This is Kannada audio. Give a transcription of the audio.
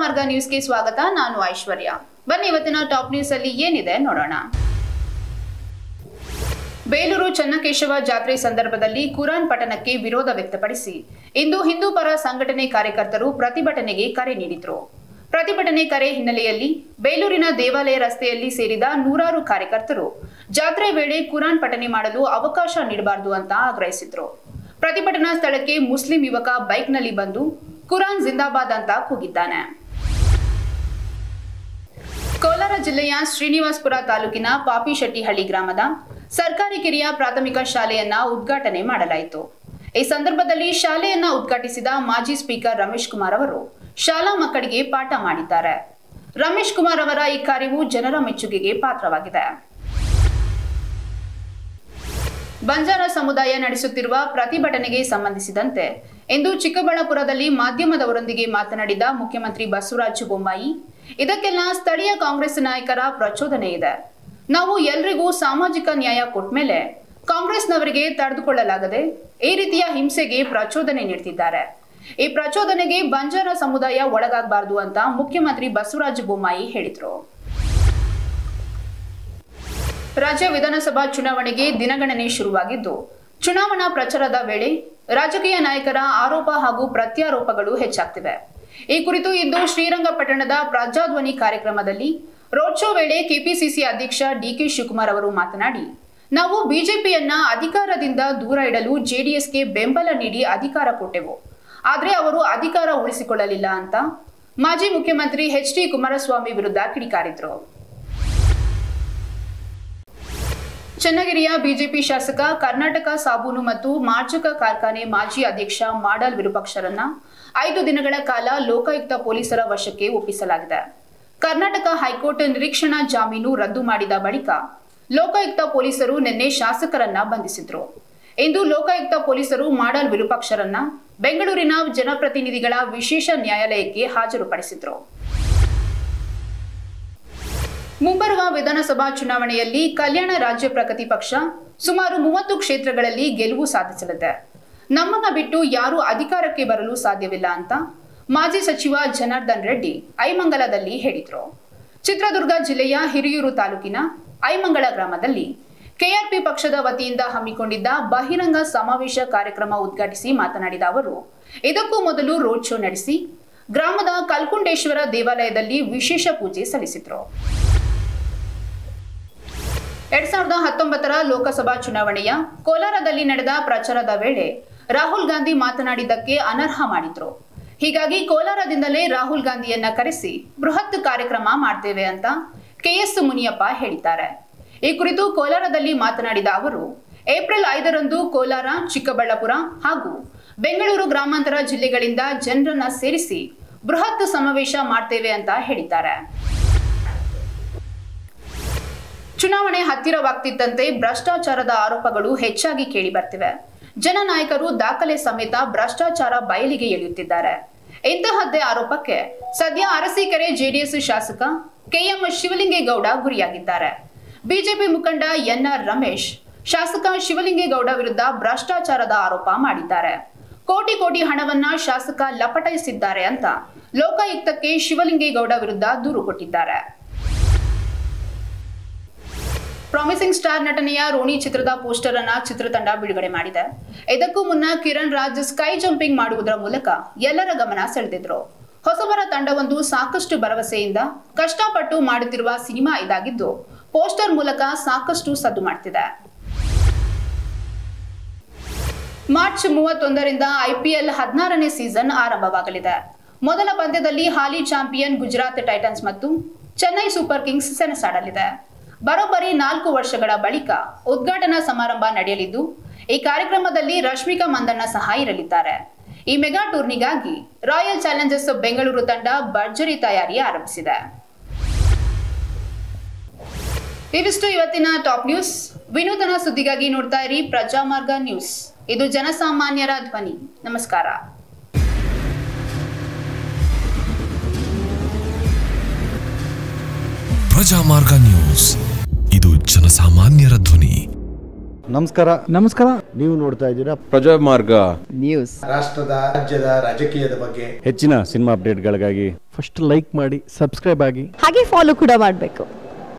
ಪ್ರಜಾಮಾರ್ಗ ನ್ಯೂಸ್ಗೆ ಸ್ವಾಗತ ನಾನು ಐಶ್ವರ್ಯ ಬನ್ನಿ ಇವತ್ತಿನ ಟಾಪ್ ನ್ಯೂಸ್ ಅಲ್ಲಿ ಏನಿದೆ ನೋಡೋಣ ಬೇಲೂರು ಚನ್ನಕೇಶವ ಜಾತ್ರೆ ಸಂದರ್ಭದಲ್ಲಿ ಕುರಾನ್ ಪಠಣಕ್ಕೆ ವಿರೋಧ ವ್ಯಕ್ತಪಡಿಸಿ ಇಂದು ಹಿಂದೂ ಪರ ಸಂಘಟನೆ ಕಾರ್ಯಕರ್ತರು ಪ್ರತಿಭಟನೆಗೆ ಕರೆ ನೀಡಿದ್ರು ಪ್ರತಿಭಟನೆ ಕರೆ ಹಿನ್ನೆಲೆಯಲ್ಲಿ ಬೇಲೂರಿನ ದೇವಾಲಯ ರಸ್ತೆಯಲ್ಲಿ ಸೇರಿದ ನೂರಾರು ಕಾರ್ಯಕರ್ತರು ಜಾತ್ರೆ ವೇಳೆ ಕುರಾನ್ ಪಠನೆ ಮಾಡಲು ಅವಕಾಶ ನೀಡಬಾರದು ಅಂತ ಆಗ್ರಹಿಸಿದ್ರು ಪ್ರತಿಭಟನಾ ಸ್ಥಳಕ್ಕೆ ಮುಸ್ಲಿಂ ಯುವಕ ಬೈಕ್ನಲ್ಲಿ ಬಂದು ಕುರಾನ್ ಜಿಂದಾಬಾದ್ ಅಂತ ಕೂಗಿದ್ದಾನೆ ಕೋಲಾರ ಜಿಲ್ಲೆಯ ಶ್ರೀನಿವಾಸಪುರ ತಾಲೂಕಿನ ಪಾಪಿಶೆಟ್ಟಿಹಳ್ಳಿ ಗ್ರಾಮದ ಸರ್ಕಾರಿ ಕಿರಿಯ ಪ್ರಾಥಮಿಕ ಶಾಲೆಯನ್ನ ಉದ್ಘಾಟನೆ ಮಾಡಲಾಯಿತು ಈ ಸಂದರ್ಭದಲ್ಲಿ ಶಾಲೆಯನ್ನ ಉದ್ಘಾಟಿಸಿದ ಮಾಜಿ ಸ್ಪೀಕರ್ ರಮೇಶ್ ಕುಮಾರ್ ಅವರು ಶಾಲಾ ಮಕ್ಕಳಿಗೆ ಪಾಠ ಮಾಡಿದ್ದಾರೆ ರಮೇಶ್ ಕುಮಾರ್ ಅವರ ಈ ಕಾರ್ಯವು ಜನರ ಮೆಚ್ಚುಗೆಗೆ ಪಾತ್ರವಾಗಿದೆ ಬಂಜಾರ ಸಮುದಾಯ ನಡೆಸುತ್ತಿರುವ ಪ್ರತಿಭಟನೆಗೆ ಸಂಬಂಧಿಸಿದಂತೆ ಇಂದು ಚಿಕ್ಕಬಳ್ಳಾಪುರದಲ್ಲಿ ಮಾಧ್ಯಮದವರೊಂದಿಗೆ ಮಾತನಾಡಿದ ಮುಖ್ಯಮಂತ್ರಿ ಬಸವರಾಜ ಬೊಮ್ಮಾಯಿ ಇದಕ್ಕೆಲ್ಲ ಸ್ಥಳೀಯ ಕಾಂಗ್ರೆಸ್ ನಾಯಕರ ಪ್ರಚೋದನೆ ಇದೆ ನಾವು ಎಲ್ರಿಗೂ ಸಾಮಾಜಿಕ ನ್ಯಾಯ ಕೊಟ್ಮೇಲೆ ಕಾಂಗ್ರೆಸ್ನವರಿಗೆ ತಡೆದುಕೊಳ್ಳಲಾಗದೆ ಈ ರೀತಿಯ ಹಿಂಸೆಗೆ ಪ್ರಚೋದನೆ ನೀಡ್ತಿದ್ದಾರೆ ಈ ಪ್ರಚೋದನೆಗೆ ಬಂಜಾರ ಸಮುದಾಯ ಒಳಗಾಗಬಾರದು ಅಂತ ಮುಖ್ಯಮಂತ್ರಿ ಬಸವರಾಜ ಬೊಮ್ಮಾಯಿ ಹೇಳಿದರು ರಾಜ್ಯ ವಿಧಾನಸಭಾ ಚುನಾವಣೆಗೆ ದಿನಗಣನೆ ಶುರುವಾಗಿದ್ದು ಚುನಾವಣಾ ಪ್ರಚಾರದ ವೇಳೆ ರಾಜಕೀಯ ನಾಯಕರ ಆರೋಪ ಹಾಗೂ ಪ್ರತ್ಯಾರೋಪಗಳು ಹೆಚ್ಚಾಗ್ತಿವೆ ಈ ಕುರಿತು ಇಂದು ಶ್ರೀರಂಗಪಟ್ಟಣದ ಪ್ರಜಾಧ್ವನಿ ಕಾರ್ಯಕ್ರಮದಲ್ಲಿ ರೋಡ್ ಶೋ ವೇಳೆ ಕೆಪಿಸಿಸಿ ಅಧ್ಯಕ್ಷ ಡಿಕೆ ಶಿವಕುಮಾರ್ ಅವರು ಮಾತನಾಡಿ ನಾವು ಬಿಜೆಪಿಯನ್ನ ಅಧಿಕಾರದಿಂದ ದೂರ ಇಡಲು ಜೆಡಿಎಸ್ಗೆ ಬೆಂಬಲ ನೀಡಿ ಅಧಿಕಾರ ಕೊಟ್ಟೆವು ಆದ್ರೆ ಅವರು ಅಧಿಕಾರ ಉಳಿಸಿಕೊಳ್ಳಲಿಲ್ಲ ಅಂತ ಮಾಜಿ ಮುಖ್ಯಮಂತ್ರಿ ಎಚ್ ಡಿ ಕುಮಾರಸ್ವಾಮಿ ವಿರುದ್ಧ ಕಿಡಿಕಾರಿದ್ರು ಚನ್ನಗಿರಿಯ ಬಿಜೆಪಿ ಶಾಸಕ ಕರ್ನಾಟಕ ಸಾಬೂನು ಮತ್ತು ಮಾರ್ಜಕ ಕಾರ್ಖಾನೆ ಮಾಜಿ ಅಧ್ಯಕ್ಷ ಮಾಡಾಲ್ ವಿರೂಪಾಕ್ಷರನ್ನ ಐದು ದಿನಗಳ ಕಾಲ ಲೋಕಾಯುಕ್ತ ಪೊಲೀಸರ ವಶಕ್ಕೆ ಒಪ್ಪಿಸಲಾಗಿದೆ ಕರ್ನಾಟಕ ಹೈಕೋರ್ಟ್ ನಿರೀಕ್ಷಣಾ ಜಾಮೀನು ರದ್ದು ಮಾಡಿದ ಬಳಿಕ ಲೋಕಾಯುಕ್ತ ಪೊಲೀಸರು ನಿನ್ನೆ ಶಾಸಕರನ್ನ ಬಂಧಿಸಿದ್ರು ಇಂದು ಲೋಕಾಯುಕ್ತ ಪೊಲೀಸರು ಮಾಡಾಲ್ ವಿರೂಪಾಕ್ಷರನ್ನ ಬೆಂಗಳೂರಿನ ಜನಪ್ರತಿನಿಧಿಗಳ ವಿಶೇಷ ನ್ಯಾಯಾಲಯಕ್ಕೆ ಹಾಜರುಪಡಿಸಿದ್ರು ಮುಂಬರುವ ವಿಧಾನಸಭಾ ಚುನಾವಣೆಯಲ್ಲಿ ಕಲ್ಯಾಣ ರಾಜ್ಯ ಪ್ರಗತಿ ಪಕ್ಷ ಸುಮಾರು ಮೂವತ್ತು ಕ್ಷೇತ್ರಗಳಲ್ಲಿ ಗೆಲುವು ಸಾಧಿಸಲಿದೆ ನಮ್ಮನ್ನ ಬಿಟ್ಟು ಯಾರೂ ಅಧಿಕಾರಕ್ಕೆ ಬರಲು ಸಾಧ್ಯವಿಲ್ಲ ಅಂತ ಮಾಜಿ ಸಚಿವ ಜನಾರ್ದನ್ ರೆಡ್ಡಿ ಐಮಂಗಲದಲ್ಲಿ ಹೇಳಿದರು ಚಿತ್ರದುರ್ಗ ಜಿಲ್ಲೆಯ ಹಿರಿಯೂರು ತಾಲೂಕಿನ ಐಮಂಗಳ ಗ್ರಾಮದಲ್ಲಿ ಕೆಆರ್ಪಿ ಪಕ್ಷದ ವತಿಯಿಂದ ಹಮ್ಮಿಕೊಂಡಿದ್ದ ಬಹಿರಂಗ ಸಮಾವೇಶ ಕಾರ್ಯಕ್ರಮ ಉದ್ಘಾಟಿಸಿ ಮಾತನಾಡಿದ ಅವರು ಇದಕ್ಕೂ ಮೊದಲು ರೋಡ್ ಶೋ ನಡೆಸಿ ಗ್ರಾಮದ ಕಲ್ಕುಂಡೇಶ್ವರ ದೇವಾಲಯದಲ್ಲಿ ವಿಶೇಷ ಪೂಜೆ ಸಲ್ಲಿಸಿದರು ಎರಡ್ ಸಾವಿರದ ಹತ್ತೊಂಬತ್ತರ ಲೋಕಸಭಾ ಚುನಾವಣೆಯ ಕೋಲಾರದಲ್ಲಿ ನಡೆದ ಪ್ರಚಾರದ ವೇಳೆ ರಾಹುಲ್ ಗಾಂಧಿ ಮಾತನಾಡಿದ್ದಕ್ಕೆ ಅನರ್ಹ ಮಾಡಿದ್ರು ಹೀಗಾಗಿ ಕೋಲಾರದಿಂದಲೇ ರಾಹುಲ್ ಗಾಂಧಿಯನ್ನ ಕರೆಸಿ ಬೃಹತ್ ಕಾರ್ಯಕ್ರಮ ಮಾಡ್ತೇವೆ ಅಂತ ಕೆಎಸ್ ಮುನಿಯಪ್ಪ ಹೇಳಿದ್ದಾರೆ ಈ ಕುರಿತು ಕೋಲಾರದಲ್ಲಿ ಮಾತನಾಡಿದ ಅವರು ಏಪ್ರಿಲ್ ಐದರಂದು ಕೋಲಾರ ಚಿಕ್ಕಬಳ್ಳಾಪುರ ಹಾಗೂ ಬೆಂಗಳೂರು ಗ್ರಾಮಾಂತರ ಜಿಲ್ಲೆಗಳಿಂದ ಜನರನ್ನ ಸೇರಿಸಿ ಬೃಹತ್ ಸಮಾವೇಶ ಮಾಡ್ತೇವೆ ಅಂತ ಹೇಳಿದ್ದಾರೆ ಚುನಾವಣೆ ಹತ್ತಿರವಾಗ್ತಿದ್ದಂತೆ ಭ್ರಷ್ಟಾಚಾರದ ಆರೋಪಗಳು ಹೆಚ್ಚಾಗಿ ಕೇಳಿ ಬರ್ತಿವೆ ಜನನಾಯಕರು ದಾಖಲೆ ಸಮೇತ ಭ್ರಷ್ಟಾಚಾರ ಬಯಲಿಗೆ ಎಳೆಯುತ್ತಿದ್ದಾರೆ ಇಂತಹದ್ದೇ ಆರೋಪಕ್ಕೆ ಸದ್ಯ ಅರಸೀಕೆರೆ ಜೆಡಿಎಸ್ ಶಾಸಕ ಕೆಎಂ ಶಿವಲಿಂಗೇಗೌಡ ಗುರಿಯಾಗಿದ್ದಾರೆ ಬಿಜೆಪಿ ಮುಖಂಡ ಎನ್ಆರ್ ರಮೇಶ್ ಶಾಸಕ ಶಿವಲಿಂಗೇಗೌಡ ವಿರುದ್ಧ ಭ್ರಷ್ಟಾಚಾರದ ಆರೋಪ ಮಾಡಿದ್ದಾರೆ ಕೋಟಿ ಕೋಟಿ ಹಣವನ್ನ ಶಾಸಕ ಲಪಟಾಯಿಸಿದ್ದಾರೆ ಅಂತ ಲೋಕಾಯುಕ್ತಕ್ಕೆ ಶಿವಲಿಂಗೇಗೌಡ ವಿರುದ್ಧ ದೂರು ಕೊಟ್ಟಿದ್ದಾರೆ ಪ್ರಾಮಿಸಿಂಗ್ ಸ್ಟಾರ್ ನಟನೆಯ ರೋಣಿ ಚಿತ್ರದ ಪೋಸ್ಟರ್ ಅನ್ನ ಚಿತ್ರತಂಡ ಬಿಡುಗಡೆ ಮಾಡಿದೆ ಇದಕ್ಕೂ ಮುನ್ನ ಕಿರಣ್ ರಾಜ್ ಸ್ಕೈ ಜಂಪಿಂಗ್ ಮಾಡುವುದರ ಮೂಲಕ ಎಲ್ಲರ ಗಮನ ಸೆಳೆದಿದ್ರು ಹೊಸಬರ ತಂಡವೊಂದು ಸಾಕಷ್ಟು ಭರವಸೆಯಿಂದ ಕಷ್ಟಪಟ್ಟು ಮಾಡುತ್ತಿರುವ ಸಿನಿಮಾ ಇದಾಗಿದ್ದು ಪೋಸ್ಟರ್ ಮೂಲಕ ಸಾಕಷ್ಟು ಸದ್ದು ಮಾಡ್ತಿದೆ ಮಾರ್ಚ್ ಮೂವತ್ತೊಂದರಿಂದ ಐಪಿಎಲ್ ಹದಿನಾರನೇ ಸೀಸನ್ ಆರಂಭವಾಗಲಿದೆ ಮೊದಲ ಪಂದ್ಯದಲ್ಲಿ ಹಾಲಿ ಚಾಂಪಿಯನ್ ಗುಜರಾತ್ ಟೈಟನ್ಸ್ ಮತ್ತು ಚೆನ್ನೈ ಸೂಪರ್ ಕಿಂಗ್ಸ್ ಸೆಣಸಾಡಲಿದೆ ಬರೋಬ್ಬರಿ ನಾಲ್ಕು ವರ್ಷಗಳ ಬಳಿಕ ಉದ್ಘಾಟನಾ ಸಮಾರಂಭ ನಡೆಯಲಿದ್ದು ಈ ಕಾರ್ಯಕ್ರಮದಲ್ಲಿ ರಶ್ಮಿಕಾ ಮಂದಣ್ಣ ಸಹ ಇರಲಿದ್ದಾರೆ ಈ ಮೆಗಾ ಟೂರ್ನಿಗಾಗಿ ರಾಯಲ್ ಚಾಲೆಂಜರ್ಸ್ ಬೆಂಗಳೂರು ತಂಡ ಭರ್ಜರಿ ತಯಾರಿ ಆರಂಭಿಸಿದೆ ಇವಿಷ್ಟು ಇವತ್ತಿನ ಟಾಪ್ ನ್ಯೂಸ್ ವಿನೂತನ ಸುದ್ದಿಗಾಗಿ ನೋಡ್ತಾ ಇರಿ ಪ್ರಜಾಮಾರ್ಗ ನ್ಯೂಸ್ ಇದು ಜನಸಾಮಾನ್ಯರ ಧ್ವನಿ ನಮಸ್ಕಾರ ಪ್ರಜಾಮಾರ್ಗ ನ್ಯೂಸ್ ಇದು ಜನಸಾಮಾನ್ಯರ ಧ್ವನಿ ನಮಸ್ಕಾರ ನಮಸ್ಕಾರ ನೀವು ನೋಡ್ತಾ ಇದ್ದೀರಾ ಪ್ರಜಾಮಾರ್ಗ ನ್ಯೂಸ್ ರಾಷ್ಟ್ರದ ರಾಜ್ಯದ ರಾಜಕೀಯದ ಬಗ್ಗೆ ಹೆಚ್ಚಿನ ಸಿನಿಮಾ ಅಪ್ಡೇಟ್ಗಳಿಗಾಗಿ ಫಸ್ಟ್ ಲೈಕ್ ಮಾಡಿ ಸಬ್ಸ್ಕ್ರೈಬ್ ಆಗಿ ಹಾಗೆ ಫಾಲೋ ಕೂಡ ಮಾಡಬೇಕು